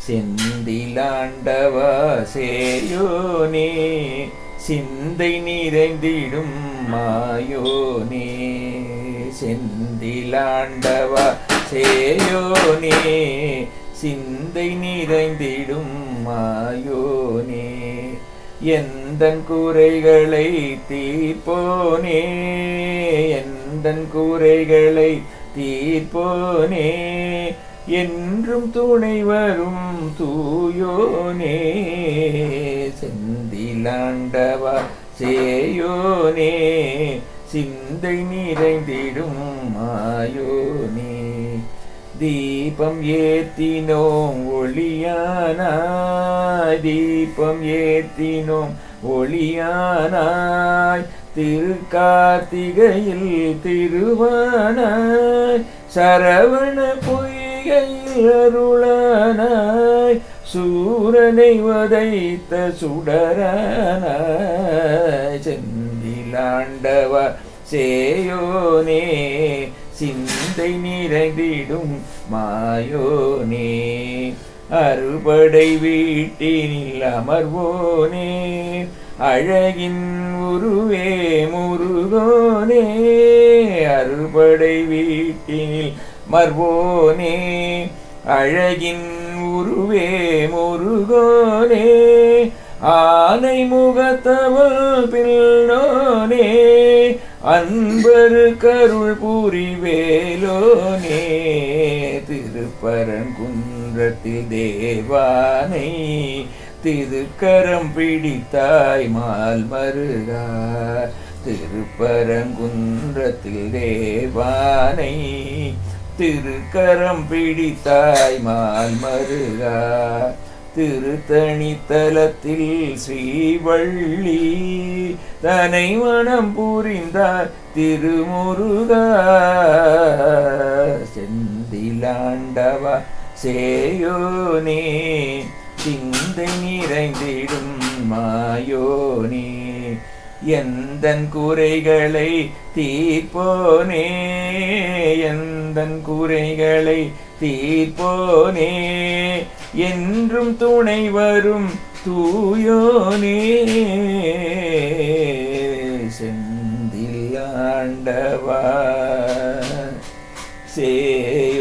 செந்திலாண்டவா சேயோனே சிந்தை நிறைந்திடும் மாயோனே செந்திலாண்டவா சேயோனே சிந்தை நிறைந்திடும் மாயோனே எந்தன் குறைகளை தீர்ப்போனே எந்தன் குறைகளை தீர்ப்போனே என்றும் துணை வரும் தூயோனே செந்திலாண்டவா சேயோனே சிந்தை நிறைந்திடும் மாயோனே தீபம் ஏத்தினோம் ஒளியானாய் தீபம் ஏத்தினோம் ஒளியானாய் திருக்கார்த்திகையில் திருவானாய் சரவண பொய்கையில் அருளானாய் சூரனை வதைத்த சுடரானாய் செந்திலாண்டவா சேயோனே சிந்தை நிறைந்திடும் மாயோனே அறுபடை வீட்டினில் அமர்வோனே அழகின் உருவே முருகோனே அறுபடை வீட்டினில் மர்வோனே அழகின் உருவே முருகோனே ஆனை முகத்தவள் பின்னோனே அன்பரு கருள் புரிவேலோனே திருப்பரங்குன்றத்தில் தேவானை திருக்கரம் பிடித்தாய் மால் மருகா திருப்பரங்குன்றத்தில் தேவானை திருக்கரம் பிடித்தாய் மால் மருகா திருத்தணித்தலத்தில் ஸ்ரீவள்ளி தனை மனம் புரிந்தார் திருமுருகா செந்திலாண்டவா சேயோனே சிந்தை நிறைந்திடும் மாயோனே எந்தன் குறைகளை தீர்ப்போனே எந்தன் குறைகளை தீர்ப்போனே என்றும் துணை வரும் தூயோனே செந்தில் ஆண்டவா சே